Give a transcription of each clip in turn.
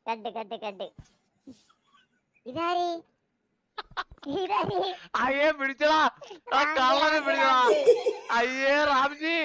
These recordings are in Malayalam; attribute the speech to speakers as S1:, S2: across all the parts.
S1: കണ്ട് കണ്ട് കണ്ട് ഇതാരി ഇതാരി
S2: അയ്യേ പിടിച്ചടാ ആ കള്ളനെ പിടിച്ചടാ അയ്യേ റാംജി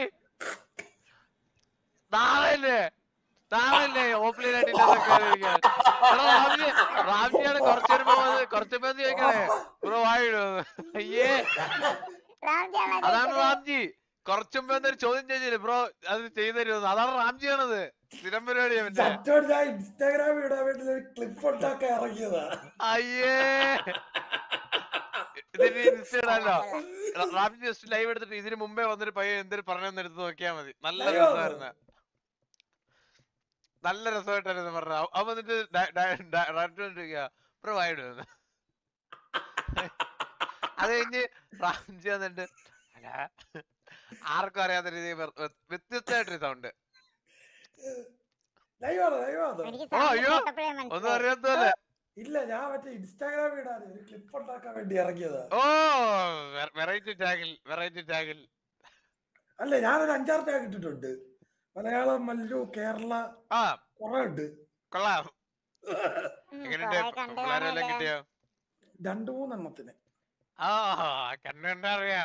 S2: നാളെയല്ലേ നാളെയല്ലേ ഓഫ്ലൈൻ ആയിട്ട് ഇല്ലാതൊക്കെ ഇരിക്കാൻ. എടാ റാംജി റാംജിയാണ് കുറച്ചു വരുമ്പോ വന്ന് കുറച്ചു മുമ്പ് വന്ന് ചോദിക്കണേ ബ്രോ വായിടോ അയ്യേ
S1: റാംജിയാണോ
S2: അതാണ്
S1: ചോദിച്ചത്?
S2: റാംജി കുറച്ചു മുമ്പ് എന്തൊരു ചോദ്യം ചോദിച്ചില്ലേ ബ്രോ അത് ചെയ്തു തരുമെന്ന് അതാണ് റാംജിയാണത് സ്ഥിരം പരിപാടിയാ മറ്റേ
S3: സത്യം ഞാൻ ഇൻസ്റ്റാഗ്രാമിൽ ഇടാൻ വേണ്ടി ഒരു ക്ലിപ്പ് ഉണ്ടാക്കാൻ ഇറങ്ങിയതാ
S2: അയ്യേ ഇതിന് ഇൻസ്റ്റയിടാലോ റാംജി ജസ്റ്റ് ലൈവ് എടുത്തിട്ട് ഇതിന് മുമ്പേ വന്നിട്ട് പയ്യൻ എന്തൊരു പറഞ്ഞെന്ന് എടുത്ത് നോക്കിയാ മതി നല്ല
S3: Live ആണോ?
S2: രസമായിരുന്നു നല്ല രസമായിട്ടായിരുന്നു പറഞ്ഞ അവൻ വന്നിട്ട് ഡയറക്ടർ പ്രൊവൈഡ് അത് കഴിഞ്ഞ് റാംജി വന്നിട്ട് അല്ല ആർക്കും അറിയാത്ത രീതിയിൽ വ്യത്യസ്തമായിട്ടൊരു സൗണ്ട്
S3: ലൈവാണ് ലൈവാണ്
S1: എനിക്ക്
S2: ഓ,
S1: sound
S2: അയ്യോ.
S1: കേട്ടപ്പോഴേ
S2: ഒന്നും
S1: മനസ്സിലായി.
S2: അറിയാത്തല്ലേ
S3: ഇല്ല ഞാൻ മറ്റേ ഇൻസ്റ്റാഗ്രാമിൽ ഇടാൻ ഒരു ക്ലിപ്പ് ഉണ്ടാക്കാൻ വേണ്ടി ഇറങ്ങിയതാ
S2: ഓ വെറൈറ്റി ടാഗിൽ വെറൈറ്റി ടാഗിൽ
S3: അല്ല ഞാനൊരു അഞ്ചാറ് ടാഗ് ഇട്ടിട്ടുണ്ട് മലയാളം മല്ലു കേരള
S2: ആ
S3: കുറെ ഉണ്ട്
S2: കൊള്ളാം
S1: ഉം,
S2: എങ്ങനെയുണ്ട്
S1: കുറേ കണ്ടു
S2: പിള്ളേരെല്ലാം
S1: കാണുമല്ലോ.
S2: കിട്ടിയോ
S3: രണ്ടു മൂന്നെണ്ണത്തിന്
S2: ആ കണ്ടുകൊണ്ടറിയാം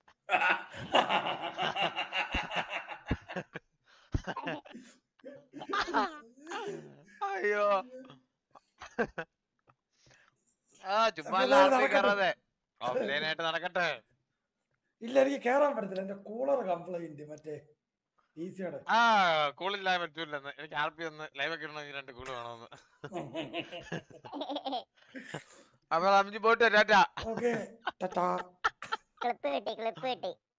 S2: അയ്യോ ആ ചുമ്മാ
S3: അപ്പൊ
S2: ലാസ്റ്റ്
S3: നടക്കട്ടെ.
S2: കയറാതെ ഓഫ്ലൈൻ ആയിട്ട് നടക്കട്ടെ
S3: ഇല്ല എനിക്ക് കേറാൻ പറ്റത്തില്ല എന്റെ കൂളർ കംപ്ലൈന്റ് മറ്റേ ഈസിയുടെ
S2: ആ കൂളില്ലാതെ പറ്റൂലെന്ന് എനിക്ക് ആർ പി ഒന്ന് ലൈവ് ഒക്കെ ഇടണമെങ്കിൽ രണ്ട് കൂള് വേണമെന്ന് അപ്പൊ അമ്മജി പോയിട്ട് ടാറ്റ
S3: ഓക്കെ ടാറ്റാ
S1: ക്ലിപ്പ് കിട്ടി ക്ലിപ്പ് കിട്ടി